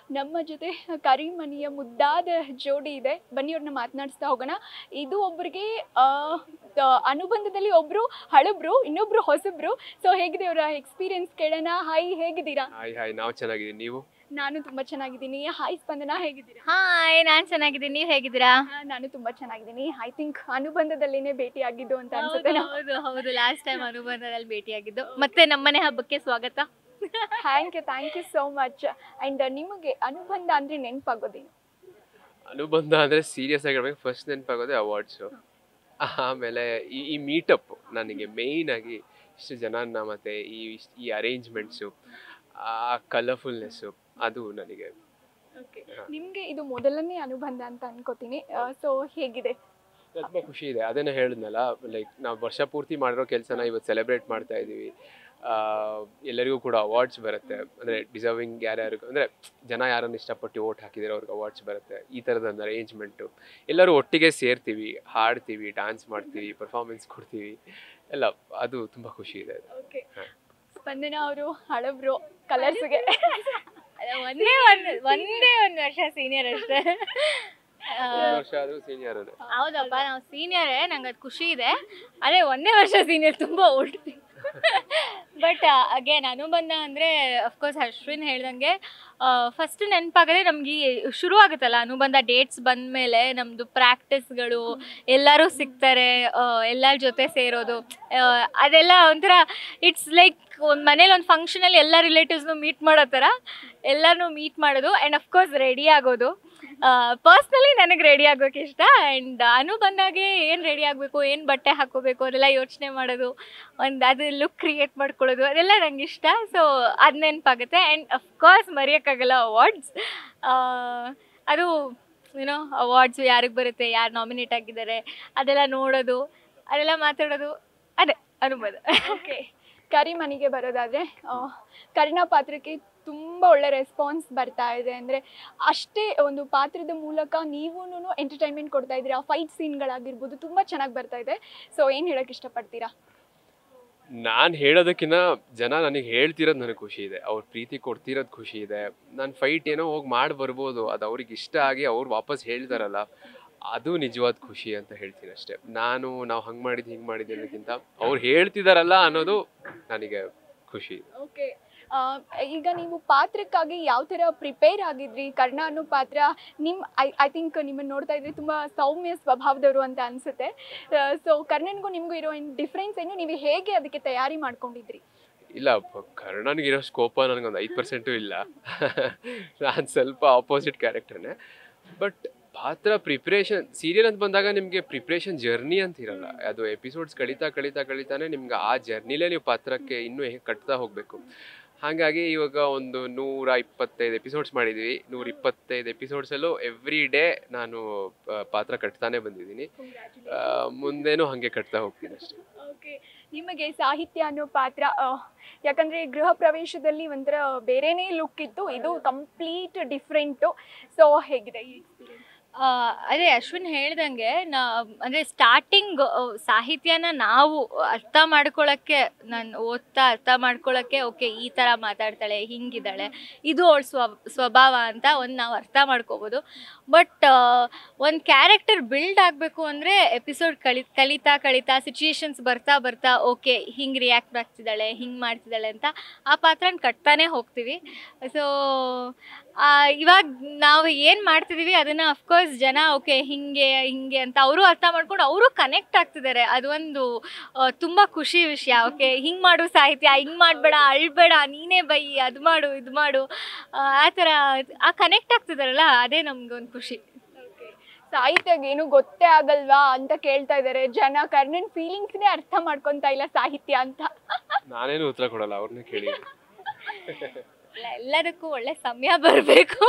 ನಮ್ಮ ಜೊತೆ ಕರಿಮನಿಯ ಮುದ್ದಾದ ಜೋಡಿ ಇದೆ ಬನ್ನಿ ಅವ್ರನ್ನ ಮಾತನಾಡಿಸ್ತಾ ಹೋಗೋಣ ಇದು ಒಬ್ಬರಿಗೆ ಅನುಬಂಧದಲ್ಲಿ ಒಬ್ರು ಹಳಬ್ರು ಇನ್ನೊಬ್ರು ಹೊಸಬ್ರು ಸೊ ಹೇಗಿದೆ ಅವರ ಎಕ್ಸ್ಪೀರಿಯನ್ಸ್ ಕೇಳೋಣ ಹಾಯ್ ಹೇಗಿದ್ದೀರಾ ಹಾಯ್ ಹಾಯ್ ನಾವು ಚೆನ್ನಾಗಿದ್ದೀವಿ ನೀವು ನಾನು ತುಂಬಾ ಚೆನ್ನಾಗಿದ್ದೀನಿ ಹಾಯ್ ಸ್ಪಂದನ ಹೇಗಿದ್ದೀರಾ ಹಾಯ್ ನಾನ್ ಚೆನ್ನಾಗಿದ್ದೀನಿ ನೀವ್ ಹೇಗಿದ್ದೀರಾ ಆ, ನಾನು ತುಂಬಾ ಚೆನ್ನಾಗಿದ್ದೀನಿ ಐ ಥಿಂಕ್ ಅನುಬಂಧದಲ್ಲಿನೇ ಭೇಟಿ ಆಗಿದ್ದು ಅಂತ ಅನ್ಸುತ್ತೆ ಹೌದು ಹೌದು ಹೌದು ಲಾಸ್ಟ್ ಟೈಮ್ ಅನುಬಂಧದಲ್ಲಿ ಭೇಟಿಯಾಗಿದ್ದು ಮತ್ತೆ ನಮ್ಮನೆ ಹಬ್ಬಕ್ಕೆ ಸ್ವಾಗತ thank you thank you so much and ನಿಮಗೆ ಅನುಬಂಧ ಅಂದ್ರೆ ನೆನಪಾಗೋದೇನು ಅನುಬಂಧ ಅಂದರೆ ಸೀರಿಯಸ್ ಆಗಿರ್ಬೇಕು ಫಸ್ಟ್ ನೆನಪಾಗೋದೆ ಅವಾರ್ಡ್ಸು ಆಮೇಲೆ ಈ ಈ ಮೀಟಪ್ ನನಗೆ ಮೇಯ್ನ್ ಆಗಿ ಇಷ್ಟು ಜನನ ಮತ್ತು ಈ ಇಷ್ಟ್- ಈ ಅರೇಂಜ್ಮೆಂಟ್ಸು ಆ ಕಲರ್ಫುಲ್ನೆಸ್ಸು ಅದು ನನಗೆ ಓಕೆ ನಿಮಗೆ ಇದು ಮೊದಲನೇ ಅನುಬಂಧ ಅಂತ ಅನ್ಕೋತೀನಿ ಸೊ ಹೇಗಿದೆ ತುಂಬ ಖುಷಿ ಇದೆ ಅದನ್ನೇ ಹೇಳಿದ್ನಲ್ಲ ಲೈಕ್ ನಾವು ವರ್ಷ ಪೂರ್ತಿ ಮಾಡಿರೋ ಕೆಲಸನ ಇವತ್ತು ಸೆಲೆಬ್ರೇಟ್ ಮಾಡ್ತಾ ಇದ್ದೀವಿ ಆ, ಎಲ್ಲರಿಗೂ ಕೂಡ ಅವಾರ್ಡ್ಸ್ ಬರುತ್ತೆ ಅಂದರೆ ಡಿಸರ್ವಿಂಗ್ ಯಾರ್ಯಾರು ಅಂದರೆ ಜನ ಯಾರನ್ನು ಇಷ್ಟಪಟ್ಟು ಓಟ್ ಹಾಕಿದಾರೆ ಅವ್ರಿಗೆ ಅವಾರ್ಡ್ಸ್ ಬರುತ್ತೆ ಈ ಥರದ ಒಂದು ಅರೇಂಜ್ಮೆಂಟು ಎಲ್ಲರೂ ಒಟ್ಟಿಗೆ ಸೇರ್ತೀವಿ ಹಾಡ್ತೀವಿ ಡ್ಯಾನ್ಸ್ ಮಾಡ್ತೀವಿ ಪರ್ಫಾರ್ಮೆನ್ಸ್ ಕೊಡ್ತೀವಿ ಎಲ್ಲ ಅದು ತುಂಬ ಖುಷಿ ಇದೆ ಓಕೆ ಹಾ. ಸ್ಪಂದನ ಅವರು ಹಳಬ್ರು ಕಲರ್ಸ್ಗೆ ಒಂದೇ ಒಂದ್ ಒಂದೇ ಒಂದ್ ವರ್ಷ ಸೀನಿಯರ್ ಅಷ್ಟೇ ಆ, ಒಂದು ವರ್ಷ ಆದರೂ ಸೀನಿಯರ್ ಹೌದಪ್ಪ ನಾವು ಸೀನಿಯರೇ ನಂಗೆ ಅದು ಖುಷಿ ಇದೆ ಅದೇ ಒಂದೇ ವರ್ಷ ಸೀನಿಯರ್ ತುಂಬಾ ಓಲ್ಡ್ ಬಟ್ ಅಗೇನ್ ಅನುಬಂಧ ಅಂದರೆ ಅಫ್ಕೋರ್ಸ್ ಅಶ್ವಿನ್ ಹೇಳ್ದಂಗೆ ಫಸ್ಟ್ ನೆನಪಾಗದೆ ನಮ್ಗೆ ಈ ಶುರು ಆಗುತ್ತಲ್ಲ ಅನುಬಂಧ ಡೇಟ್ಸ್ ಬಂದಮೇಲೆ ನಮ್ಮದು ಪ್ರಾಕ್ಟೀಸ್ಗಳು ಎಲ್ಲರೂ ಸಿಗ್ತಾರೆ ಎಲ್ಲರ ಜೊತೆ ಸೇರೋದು ಆ, ಅದೆಲ್ಲ ಒಂಥರ ಇಟ್ಸ್ ಲೈಕ್ ಒಂದು ಮನೇಲಿ ಒಂದು ಫಂಕ್ಷನಲ್ಲಿ ಎಲ್ಲ ರಿಲೇಟಿವ್ಸ್ನು ಮೀಟ್ ಮಾಡೋ ಥರ ಎಲ್ಲರನ್ನೂ ಮೀಟ್ ಮಾಡೋದು ಆ್ಯಂಡ್ ಅಫ್ಕೋರ್ಸ್ ರೆಡಿ ಆಗೋದು ಪರ್ಸ್ನಲಿ ನನಗೆ ರೆಡಿ ಆಗೋಕೆ ಇಷ್ಟ ಆ್ಯಂಡ್ ಅನು ಬಂದಾಗೆ ಏನು ರೆಡಿ ಆಗಬೇಕು ಏನು ಬಟ್ಟೆ ಹಾಕೋಬೇಕು ಅದೆಲ್ಲ ಯೋಚನೆ ಮಾಡೋದು ಒಂದು ಅದು ಲುಕ್ ಕ್ರಿಯೇಟ್ ಮಾಡ್ಕೊಳ್ಳೋದು ಅದೆಲ್ಲ ನಂಗೆ ಇಷ್ಟ ಸೊ ಅದು ನೆನಪಾಗುತ್ತೆ ಆ್ಯಂಡ್ ಅಫ್ಕೋರ್ಸ್ ಮರೆಯೋಕ್ಕಾಗಲ್ಲ ಅವಾರ್ಡ್ಸ್ ಅದು ಏನೋ ಅವಾರ್ಡ್ಸು ಯಾರಿಗೆ ಬರುತ್ತೆ ಯಾರು ನಾಮಿನೇಟ್ ಆಗಿದ್ದಾರೆ ಅದೆಲ್ಲ ನೋಡೋದು ಅದೆಲ್ಲ ಮಾತಾಡೋದು ಅದೇ ಅನುಭವ ಓಕೆ ಕರಿಮನಿಗೆ ಬರೋದಾದ್ರೆ ಆ, ಕರ್ಣ ಪಾತ್ರಕ್ಕೆ ತುಂಬ ಒಳ್ಳೆ ರೆಸ್ಪಾನ್ಸ್ ಬರ್ತಾ ಇದೆ ಅಂದರೆ ಅಷ್ಟೇ ಒಂದು ಪಾತ್ರದ ಮೂಲಕ ನೀವೂ ಎಂಟರ್ಟೈನ್ಮೆಂಟ್ ಕೊಡ್ತಾ ಇದ್ದೀರಾ ಫೈಟ್ ಸೀನ್ಗಳಾಗಿರ್ಬೋದು ತುಂಬ ಚೆನ್ನಾಗಿ ಬರ್ತಾ ಇದೆ ಸೊ ಏನು ಹೇಳೋಕ್ಕೆ ಇಷ್ಟಪಡ್ತೀರಾ ನಾನು ಹೇಳೋದಕ್ಕಿಂತ ಜನ ನನಗೆ ಹೇಳ್ತಿರೋದು ನನಗೆ ಖುಷಿ ಇದೆ ಅವ್ರ ಪ್ರೀತಿ ಕೊಡ್ತಿರೋದು ಖುಷಿ ಇದೆ ನಾನು ಫೈಟ್ ಏನೋ ಹೋಗಿ ಮಾಡಿ ಬರ್ಬೋದು ಅದು ಅವ್ರಿಗೆ ಇಷ್ಟ ಆಗಿ ಅವ್ರು ವಾಪಸ್ ಹೇಳ್ತಾರಲ್ಲ ಅದು ನಿಜವಾದ ಖುಷಿ ಅಂತ ಹೇಳ್ತೀನಿ ಅಷ್ಟೇ ನಾನು ನಾವು ಹಂಗೆ ಮಾಡಿದ್ದು ಹಿಂಗೆ ಮಾಡಿದ್ದು ಅನ್ನೋಕ್ಕಿಂತ ಅವ್ರು ಹೇಳ್ತಿದಾರಲ್ಲ ಅನ್ನೋದು ನನಗೆ ಖುಷಿ ಓಕೆ ಈಗ ನೀವು ಪಾತ್ರಕ್ಕಾಗಿ ಯಾವ ಥರ ಪ್ರಿಪೇರ್ ಆಗಿದ್ರಿ ಕರ್ಣ ಅನ್ನೋ ಪಾತ್ರ ನಿಮ್ಮ ಐ ಐ ಥಿಂಕ್ ನಿಮ್ಮನ್ನು ನೋಡ್ತಾ ಇದ್ರೆ ತುಂಬ ಸೌಮ್ಯ ಸ್ವಭಾವದವರು ಅಂತ ಅನಿಸುತ್ತೆ ಸೊ ಕರ್ಣನ್ಗೂ ನಿಮಗೂ ಇರೋ ಏನು ಡಿಫ್ರೆನ್ಸ್ ಏನು ನೀವು ಹೇಗೆ ಅದಕ್ಕೆ ತಯಾರಿ ಮಾಡ್ಕೊಂಡಿದ್ರಿ ಇಲ್ಲ ಪ- ಕರ್ಣನಿಗಿರೋ ಸ್ಕೋಪ ನನಗೊಂದು ಐದು ಪರ್ಸೆಂಟು ಇಲ್ಲ ನಾನು ಸ್ವಲ್ಪ ಆಪೋಸಿಟ್ ಕ್ಯಾರೆಕ್ಟರ್ನೇ ಬಟ್ ಪಾತ್ರ ಪ್ರಿಪ್ರೇಷನ್ ಸೀರಿಯಲ್ ಅಂತ ಬಂದಾಗ ನಿಮಗೆ ಪ್ರಿಪ್ರೇಷನ್ ಜರ್ನಿ ಅಂತ ಇರಲ್ಲ ಅದು ಎಪಿಸೋಡ್ಸ್ ಕಳೀತಾ ಕಳೀತಾ ಕಳೀತಾನೆ ನಿಮ್ಗೆ ಆ ಜರ್ನಿಲೇ ನೀವು ಪಾತ್ರಕ್ಕೆ ಇನ್ನೂ ಹೇಗೆ ಕಟ್ತಾ ಹೋಗಬೇಕು ಹಾಗಾಗಿ ಇವಾಗ ಒಂದು ನೂರ ಇಪ್ಪತ್ತೈದು ಎಪಿಸೋಡ್ಸ್ ಮಾಡಿದ್ವಿ ನೂರ ಇಪ್ಪತ್ತೈದು ಎಪಿಸೋಡ್ಸಲ್ಲೂ ಎವ್ರಿ ಡೇ ನಾನು ಆ, ಪಾತ್ರ ಕಟ್ತಾನೆ ಬಂದಿದ್ದೀನಿ ಆ, ಮುಂದೇನೂ ಹಾಗೆ ಕಟ್ತಾ ಹೋಗ್ತೀನಿ ಅಷ್ಟೇ ಓಕೆ ನಿಮಗೆ ಸಾಹಿತ್ಯ ಅನ್ನೋ ಪಾತ್ರ ಆ, ಯಾಕಂದ್ರೆ ಗೃಹ ಪ್ರವೇಶದಲ್ಲಿ ಒಂಥರ ಬೇರೆನೇ ಲುಕ್ ಇತ್ತು ಇದು ಕಂಪ್ಲೀಟ್ ಡಿಫ್ರೆಂಟು ಸೊ ಹೇಗಿದೆ ಈ ಎಕ್ಸ್ಪೀರಿಯನ್ಸ್ ಆ, ಅದೇ ಅಶ್ವಿನ್ ಹೇಳ್ದಂಗೆ ನಾ ಅಂದರೆ ಸ್ಟಾರ್ಟಿಂಗ್ ಸಾಹಿತ್ಯನ ನಾವು ಅರ್ಥ ಮಾಡ್ಕೊಳ್ಳೋಕ್ಕೆ ನಾನು ಓದ್ತಾ ಅರ್ಥ ಮಾಡ್ಕೊಳ್ಳೋಕ್ಕೆ ಓಕೆ ಈ ಥರ ಮಾತಾಡ್ತಾಳೆ ಹಿಂಗಿದ್ದಾಳೆ ಇದು ಅವಳ ಸ್ವ ಸ್ವಭಾವ ಅಂತ ಒಂದು ನಾವು ಅರ್ಥ ಮಾಡ್ಕೋಬೋದು ಬಟ್ ಒಂದು ಕ್ಯಾರೆಕ್ಟರ್ ಬಿಲ್ಡ್ ಆಗಬೇಕು ಅಂದರೆ ಎಪಿಸೋಡ್ ಕಳಿ ಕಲಿತಾ ಕಲಿತಾ ಸಿಚುಯೇಷನ್ಸ್ ಬರ್ತಾ ಬರ್ತಾ ಓಕೆ ಹಿಂಗೆ ರಿಯಾಕ್ಟ್ ಆಗ್ತಿದ್ದಾಳೆ ಹಿಂಗೆ ಮಾಡ್ತಿದ್ದಾಳೆ ಅಂತ ಆ ಪಾತ್ರನ ಕಟ್ತಾನೆ ಹೋಗ್ತೀವಿ ಸೊ ಇವಾಗ ನಾವು ಏನು ಮಾಡ್ತಿದೀವಿ ಅದನ್ನ ಅಫ್ಕೋರ್ಸ್ ಜನ ಓಕೆ ಹಿಂಗೆ ಹಿಂಗೆ ಅಂತ ಅವರು ಅರ್ಥ ಮಾಡ್ಕೊಂಡು ಅವರು ಕನೆಕ್ಟ್ ಆಗ್ತಿದ್ದಾರೆ ಅದು ಒಂದು ಆ, ತುಂಬ ಖುಷಿ ವಿಷಯ ಓಕೆ ಹಿಂಗೆ ಮಾಡು ಸಾಹಿತ್ಯ ಹಿಂಗೆ ಮಾಡಬೇಡ ಅಳ್ಬೇಡ ನೀನೇ ಬೈ ಅದು ಮಾಡು ಇದು ಮಾಡು ಆ, ಆ ಥರ ಆ ಕನೆಕ್ಟ್ ಆಗ್ತಿದಾರಲ್ಲ ಅದೇ ನಮ್ಗೊಂದು ಖುಷಿ ಸಾಹಿತ್ಯಗೆ ಏನು ಗೊತ್ತೇ ಆಗಲ್ವಾ ಅಂತ ಕೇಳ್ತಾ ಇದ್ದಾರೆ ಜನ ಕರ್ಣನ್ ಫೀಲಿಂಗ್ಸ್ನೇ ಅರ್ಥ ಮಾಡ್ಕೊಂತ ಇಲ್ಲ ಸಾಹಿತ್ಯ ಅಂತ ನಾನೇನು ಉತ್ತರ ಕೊಡಲ್ಲ ಅವ್ರನ್ನೇ ಕೇಳಿ ಇಲ್ಲ ಎಲ್ಲದಕ್ಕೂ ಒಳ್ಳೆ ಸಮಯ ಬರಬೇಕು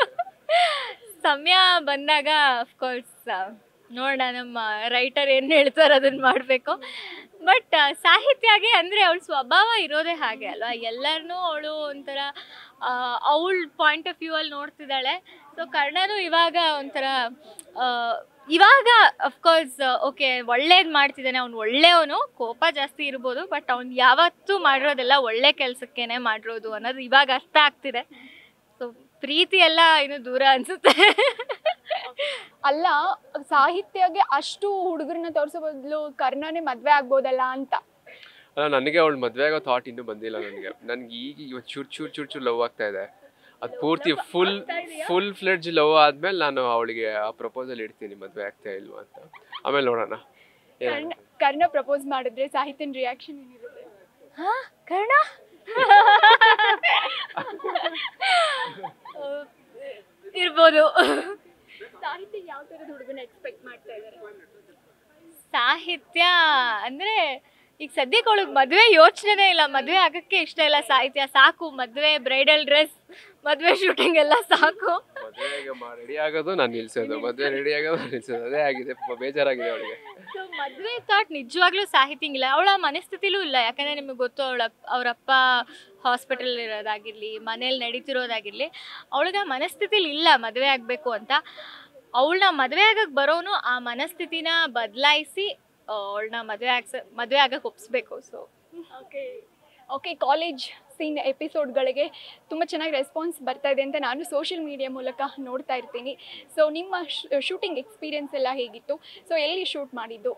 ಸಮಯ ಬಂದಾಗ ಅಫ್ಕೋರ್ಸ್ ನೋಡೋಣ ನಮ್ಮ ರೈಟರ್ ಏನು ಹೇಳ್ತಾರೆ ಅದನ್ನು ಮಾಡಬೇಕು ಬಟ್ ಸಾಹಿತ್ಯಗೆ ಅಂದರೆ ಅವಳ ಸ್ವಭಾವ ಇರೋದೇ ಹಾಗೆ ಅಲ್ವಾ ಎಲ್ಲರನ್ನೂ ಅವಳು ಒಂಥರ ಅವಳ ಪಾಯಿಂಟ್ ಆಫ್ ವ್ಯೂ ಅಲ್ಲಿ ನೋಡ್ತಿದ್ದಾಳೆ ಸೊ ಕರ್ಣನು ಇವಾಗ ಒಂಥರ ಆ, ಇವಾಗ ಅಫ್ಕೋರ್ಸ್ ಓಕೆ ಒಳ್ಳೇದು ಮಾಡ್ತಿದ್ದಾನೆ ಅವ್ನು ಒಳ್ಳೆಯವನು ಕೋಪ ಜಾಸ್ತಿ ಇರ್ಬೋದು ಬಟ್ ಅವ್ನು ಯಾವತ್ತೂ ಮಾಡಿರೋದೆಲ್ಲ ಒಳ್ಳೆ ಕೆಲಸಕ್ಕೇನೆ ಮಾಡಿರೋದು ಅನ್ನೋದು ಇವಾಗ ಅರ್ಥ ಆಗ್ತಿದೆ ಸೊ ಪ್ರೀತಿ ಎಲ್ಲ ಇನ್ನು ದೂರ ಅನ್ಸುತ್ತೆ ಅಲ್ಲ ಸಾಹಿತ್ಯಗೆ ಅಷ್ಟು ಹುಡುಗರನ್ನ ತೋರಿಸೋ ಬದಲು ಕರ್ಣನೇ ಮದ್ವೆ ಆಗ್ಬೋದಲ್ಲ ಅಂತ ಅಲ್ಲ ನನಗೆ ಅವಳು ಮದುವೆ ಆಗೋ ಥಾಟ್ ಇನ್ನೂ ಬಂದಿಲ್ಲ ನನಗೆ ನನಗೆ ಈಗ ಇವತ್ತು ಚೂರು ಚೂರು ಚೂರು ಚೂರು ಲವ್ ಆಗ್ತಾ ಇದೆ ಅದು ಪೂರ್ತಿ ಫುಲ್ ಫುಲ್ ಫ್ಲೆಡ್ಜ್ ಲವ್ ಆದ್ಮೇಲೆ ನಾನು ಅವಳಿಗೆ ಆ ಪ್ರಪೋಸಲ್ ಇಡ್ತೀನಿ ಮದುವೆ ಆಗ್ತಾ ಇಲ್ವಾ ಅಂತ ಆಮೇಲೆ ನೋಡೋಣ ಕರ್ಣ ಕರ್ಣ ಪ್ರಪೋಸ್ ಮಾಡಿದ್ರೆ ಸಾಹಿತ್ಯನ ರಿಯಾಕ್ಷನ್ ಏನಿರುತ್ತೆ ಹಾ ಕರ್ಣ ಇರ್ಬೋದು ಸಾಹಿತ್ಯ ಯಾವ ಥರದ ಹುಡುಗನ ಎಕ್ಸ್ಪೆಕ್ಟ್ ಮಾಡ್ತಾ ಇದ್ದಾರೆ ಸಾಹಿತ್ಯ ಅಂದ್ರೆ ಈಗ ಸದ್ಯಕ್ಕೆ ಅವಳಿಗೆ ಮದುವೆ ಯೋಚನೆನೇ ಇಲ್ಲ ಮದುವೆ ಆಗಕ್ಕೆ ಇಷ್ಟ ಇಲ್ಲ ಸಾಹಿತ್ಯ ಸಾಕು ಮದುವೆ ಬ್ರೈಡಲ್ ಡ್ರೆಸ್ ಮದುವೆ ಶೂಟಿಂಗ್ ಎಲ್ಲ ಸಾಕು ಮದುವೆಗೆ ರೆಡಿ ಆಗೋದು ನಾನು ನಿಲ್ಸೋದು ಮದುವೆ ರೆಡಿ ಆಗೋದು ನಾನು ನಿಲ್ಸೋದು ಅದೇ ಆಗಿದೆ ಪಾಪ ಬೇಜಾರಾಗಿದೆ ಅವಳಿಗೆ ಸೊ ಮದುವೆ ಥಾಟ್ ನಿಜವಾಗ್ಲೂ ಸಾಹಿತ್ಯ ಇಲ್ಲ ಅವಳ ಮನಸ್ಥಿತಿಲೂ ಇಲ್ಲ ಯಾಕಂದ್ರೆ ನಿಮಗೆ ಗೊತ್ತು ಅವಳ ಅವರಪ್ಪ ಹಾಸ್ಪಿಟಲ್ ಇರೋದಾಗಿರ್ಲಿ ಮನೇಲಿ ನಡೀತಿರೋದಾಗಿರ್ಲಿ ಅವಳಿಗೆ ಆ ಮನಸ್ಥಿತಿಲಿ ಇಲ್ಲ ಮದುವೆ ಆಗಬೇಕು ಅಂತ ಅವಳನ್ನ ಮದುವೆ ಆಗಕ್ಕೆ ಬರೋನು ಆ ಮನಸ್ಥಿತಿನ ಬದಲಾಯಿಸಿ ಅವಳನ್ನ ಮದುವೆ ಆಗ್ಸ ಮದುವೆ ಆಗಕ್ಕೆ ಒಪ್ಸ್ಬೇಕು so okay okay college scene ಎಪಿಸೋಡ್ಗಳಿಗೆ ತುಂಬ ಚೆನ್ನಾಗಿ ರೆಸ್ಪಾನ್ಸ್ ಬರ್ತಾ ಇದೆ ಅಂತ ನಾನು ಸೋಷಿಯಲ್ ಮೀಡಿಯಾ ಮೂಲಕ ನೋಡ್ತಾ ಇರ್ತೀನಿ ಸೊ ನಿಮ್ಮ ಶೂಟಿಂಗ್ ಎಕ್ಸ್ಪೀರಿಯನ್ಸ್ ಎಲ್ಲ ಹೇಗಿತ್ತು ಸೊ ಎಲ್ಲಿ ಶೂಟ್ ಮಾಡಿದ್ದು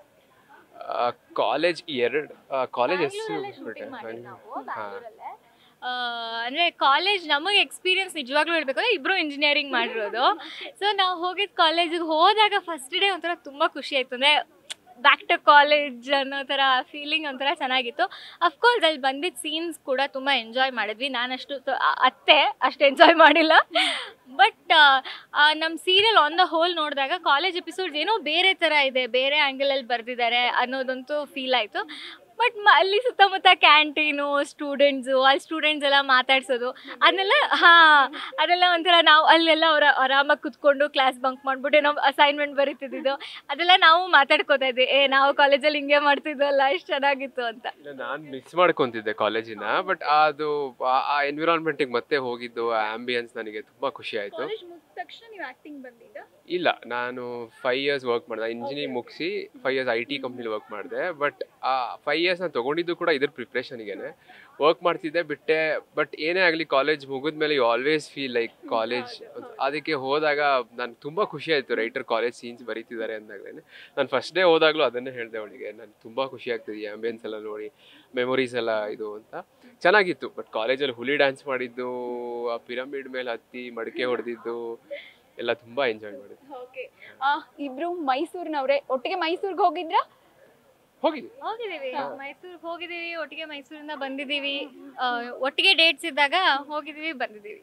ಕಾಲೇಜ್ ಎರಡು ಕಾಲೇಜ್ ಹೆಸರು ಶೂಟಿಂಗ್ ಮಾಡಿದ್ದು ನಾವು ಹಾಂ ಬ್ಯಾಂಗ್ಳೂರಲ್ಲೇ. ಆ, ಅಂದ್ರೆ ಕಾಲೇಜ್ ನಮಗೆ ಎಕ್ಸ್ಪೀರಿಯನ್ಸ್ ನಿಜವಾಗ್ಲೂ ಹೇಳ್ಬೇಕು ಅಂದ್ರೆ ಇಬ್ರು ಇಂಜಿನಿಯರಿಂಗ್ ಮಾಡಿರೋದು ಸೊ ನಾವು ಹೋಗಿದ್ ಕಾಲೇಜಿಗೆ ಹೋದಾಗ ಫಸ್ಟ್ ಡೇ ಒಂಥರ ತುಂಬಾ ಖುಷಿ ಆಯ್ತು ಅಂದ್ರೆ ಬ್ಯಾಕ್ ಟು ಕಾಲೇಜ್ ಅನ್ನೋ ಥರ ಫೀಲಿಂಗ್ ಒಂಥರ ಚೆನ್ನಾಗಿತ್ತು ಅಫ್ಕೋರ್ಸ್ ಅಲ್ಲಿ ಬಂದಿದ್ದ ಸೀನ್ಸ್ ಕೂಡ ತುಂಬ ಎಂಜಾಯ್ ಮಾಡಿದ್ವಿ ನಾನಷ್ಟು ತ- ಆ- ಅತ್ತೆ ಅಷ್ಟು ಎಂಜಾಯ್ ಮಾಡಿಲ್ಲ ಬಟ್ ನಮ್ಮ ಸೀರಿಯಲ್ ಆನ್ ದ ಹೋಲ್ ನೋಡಿದಾಗ ಕಾಲೇಜ್ ಎಪಿಸೋಡ್ಸ್ ಏನೋ ಬೇರೆ ಥರ ಇದೆ ಬೇರೆ ಆ್ಯಂಗಲಲ್ಲಿ ಬರೆದಿದ್ದಾರೆ ಅನ್ನೋದಂತೂ ಫೀಲ್ ಆಯಿತು ಬಟ್ ಅಲ್ಲಿ ಸುತ್ತಮುತ್ತ ಕ್ಯಾಂಟೀನು ಸ್ಟೂಡೆಂಟ್ಸು ಅಲ್ಲಿ ಸ್ಟೂಡೆಂಟ್ಸ್ ಎಲ್ಲ ಮಾತಾಡ್ಸೋದು ಅದನ್ನೆಲ್ಲ ಹಾಂ ಅದೆಲ್ಲ ಒಂಥರ ನಾವು ಅಲ್ಲೆಲ್ಲ ಅವರ ಆರಾಮಾಗಿ ಕುತ್ಕೊಂಡು ಕ್ಲಾಸ್ ಬಂಕ್ ಮಾಡ್ಬಿಟ್ಟು ಏನೋ ಅಸೈನ್ಮೆಂಟ್ ಬರೀತಿದ್ದು ಅದೆಲ್ಲ ನಾವು ಮಾತಾಡ್ಕೋತಾ ಇದ್ವಿ ಏ ನಾವು ಕಾಲೇಜಲ್ಲಿ ಹಿಂಗೆ ಮಾಡ್ತಿದ್ವಲ್ಲ ಎಷ್ಟು ಚೆನ್ನಾಗಿತ್ತು ಅಂತ ನಾನು ಮಿಸ್ ಮಾಡ್ಕೊಂತಿದ್ದೆ ಕಾಲೇಜಿನ ಬಟ್ ಅದು ಆ- ಆ ಎನ್ವಿರಾನ್ಮೆಂಟಿಗೆ ಮತ್ತೆ ಹೋಗಿದ್ದು ಆ ಆಂಬಿಯನ್ಸ್ ನನಗೆ ತುಂಬಾ ಖುಷಿ ಆಯ್ತು ಕಾಲೇಜ್ ಮುಗಿದ ತಕ್ಷಣ ನೀವು ಆ್ಯಕ್ಟಿಂಗ್ ಬಂದಿದ್ದ ಇಲ್ಲ ನಾನು ಫೈವ್ ಇಯರ್ಸ್ ವರ್ಕ್ ಮಾಡಿದೆ ಇಂಜಿನಿಯರಿಂಗ್ ಮುಗಿಸಿ ಫೈವ್ ಇಯರ್ಸ್ ಐ ಟಿ ಕಂಪ್ನಿಲಿ ವರ್ಕ್ ಮಾಡಿದೆ ಬಟ್ ಆ ಫೈವ್ ಇಯರ್ಸ್ ನಾನು ತೊಗೊಂಡಿದ್ದು ಕೂಡ ಇದ್ರ ಪ್ರಿಪ್ರೇಷನ್ಗೇನೆ ವರ್ಕ್ ಮಾಡ್ತಿದ್ದೆ ಬಿಟ್ಟೆ ಬಟ್ ಏನೇ ಆಗಲಿ ಕಾಲೇಜ್ ಮುಗಿದ್ಮೇಲೆ you always feel like college ಅದಕ್ಕೆ ಹೋದಾಗ ನನಗೆ ತುಂಬ ಖುಷಿ ಆಯಿತು ರೈಟರ್ ಕಾಲೇಜ್ ಸೀನ್ಸ್ ಬರೀತಿದ್ದಾರೆ ಅಂದಾಗಲೇ ನಾನು ಫಸ್ಟ್ ಡೇ ಹೋದಾಗಲೂ ಅದನ್ನೇ ಹೇಳಿದೆ ಅವಳಿಗೆ ನನಗೆ ತುಂಬ ಖುಷಿ ಆಗ್ತದೆ ಈ ಆಂಬಿಯನ್ಸ್ ಎಲ್ಲ ನೋಡಿ ಮೆಮೊರೀಸ್ ಎಲ್ಲ ಇದು ಅಂತ ಚೆನ್ನಾಗಿತ್ತು ಬಟ್ ಕಾಲೇಜಲ್ಲಿ ಹುಲಿ ಡ್ಯಾನ್ಸ್ ಮಾಡಿದ್ದು ಆ ಪಿರಮಿಡ್ ಮೇಲೆ ಹತ್ತಿ ಮಡಿಕೆ ಹೊಡೆದಿದ್ದು ಎಲ್ಲ ತುಂಬ ಎಂಜಾಯ್ ಮಾಡಿದ್ದೆ ಓಕೆ ಇಬ್ರು ಮೈಸೂರಿನವ್ರೆ ಒಟ್ಟಿಗೆ ಮೈಸೂರಿಗೆ ಹೋಗಿದ್ರಾ ಹೋಗಿದ್ದೆ ಹೋಗಿದ್ದೀವಿ ಮೈಸೂರಿಗೆ ಹೋಗಿದ್ದೀವಿ ಒಟ್ಟಿಗೆ ಮೈಸೂರಿಂದ ಬಂದಿದ್ದೀವಿ ಆ, ಒಟ್ಟಿಗೆ ಡೇಟ್ಸ್ ಇದ್ದಾಗ ಹೋಗಿದ್ದೀವಿ ಬಂದಿದ್ದೀವಿ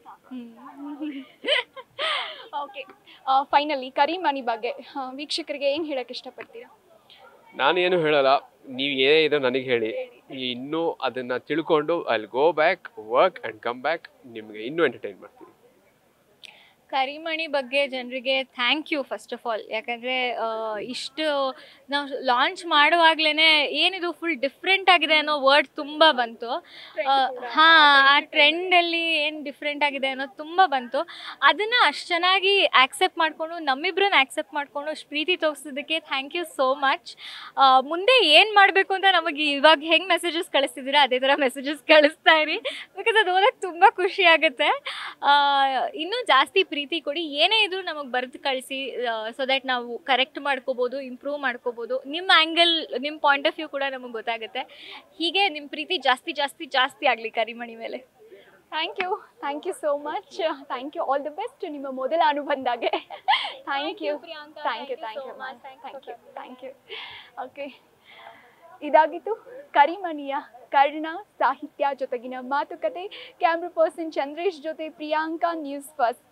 ಓಕೆ ಫೈನಲಿ ಕರಿಮಣಿ ಬಗ್ಗೆ ಆ, ವೀಕ್ಷಕರಿಗೆ ಏನು ಹೇಳಕ್ಕೆ ಇಷ್ಟಪಡ್ತೀರಾ ನಾನೇನು ಹೇಳಲ್ಲ ನೀವು ಏನೇ ಇದೆ ನನಗೆ ಹೇಳಿ ಈ ಇನ್ನೂ ಅದನ್ನ ತಿಳ್ಕೊಂಡು ಅಲ್ಲಿ go back work and come back ನಿಮಗೆ ಇನ್ನೂ ಎಂಟರ್ಟೈನ್ ಮಾಡ್ತೀನಿ ಕರಿಮಣಿ ಬಗ್ಗೆ ಜನರಿಗೆ thank you first of all ಯಾಕಂದರೆ ಇಷ್ಟು ನಾವು ಲಾಂಚ್ ಮಾಡುವಾಗಲೇ ಏನಿದು ಫುಲ್ ಡಿಫ್ರೆಂಟ್ ಆಗಿದೆ ಅನ್ನೋ ವರ್ಡ್ ತುಂಬ ಬಂತು ಹಾಂ ಆ ಟ್ರೆಂಡಲ್ಲಿ ಏನು ಡಿಫ್ರೆಂಟ್ ಆಗಿದೆ ಅನ್ನೋದು ತುಂಬ ಬಂತು ಅದನ್ನು ಅಷ್ಟು ಚೆನ್ನಾಗಿ ಆಕ್ಸೆಪ್ಟ್ ಮಾಡಿಕೊಂಡು ನಮ್ಮಿಬ್ಬರನ್ನ ಆಕ್ಸೆಪ್ಟ್ ಮಾಡಿಕೊಂಡು ಅಷ್ಟು ಪ್ರೀತಿ ತೋರಿಸಿದ್ದಕ್ಕೆ ಥ್ಯಾಂಕ್ ಯು ಸೋ ಮಚ್ ಮುಂದೆ ಏನು ಮಾಡಬೇಕು ಅಂತ ನಮಗೆ ಇವಾಗ ಹೆಂಗೆ ಮೆಸೇಜಸ್ ಕಳಿಸ್ತಿದ್ದೀರಾ ಅದೇ ಥರ ಮೆಸೇಜಸ್ ಕಳಿಸ್ತಾ ಇರಿ ಬಿಕಾಸ್ ಅದು ಓದೋಕ್ಕೆ ತುಂಬ ಖುಷಿ ಆಗುತ್ತೆ ಆ, ಇನ್ನೂ ಜಾಸ್ತಿ ಪ್ರೀತಿ ಕೊಡಿ ಏನೇ ಇದ್ರೂ ನಮಗೆ ಬರೆದು ಕಳಿಸಿ ಸೊ ದ್ಯಾಟ್ ನಾವು ಕರೆಕ್ಟ್ ಮಾಡ್ಕೋಬೋದು ಇಂಪ್ರೂವ್ ಮಾಡ್ಕೋಬೋದು ನಿಮ್ಮ ಆ್ಯಂಗಲ್ ನಿಮ್ಮ ಪಾಯಿಂಟ್ ಆಫ್ ವ್ಯೂ ಕೂಡ ನಮಗೆ ಗೊತ್ತಾಗುತ್ತೆ ಹೀಗೆ ನಿಮ್ಮ ಪ್ರೀತಿ ಜಾಸ್ತಿ ಜಾಸ್ತಿ ಜಾಸ್ತಿ ಆಗಲಿ ಕರಿಮಣಿ ಮೇಲೆ thank you thank you so much thank you all the best ನಿಮ್ಮ ಮೊದಲ ಅನುಬಂಧಾಗೆ thank you thank you thank you thank you thank you okay ಇದಾಗಿತ್ತು ಕರಿಮಣಿಯ ಕರ್ಣ ಸಾಹಿತ್ಯ ಜೊತೆಗಿನ ಮಾತುಕತೆ ಕ್ಯಾಮ್ರಾ ಪರ್ಸನ್ ಚಂದ್ರೇಶ್ ಜೊತೆ ಪ್ರಿಯಾಂಕಾ ನ್ಯೂಸ್ ಫಸ್ಟ್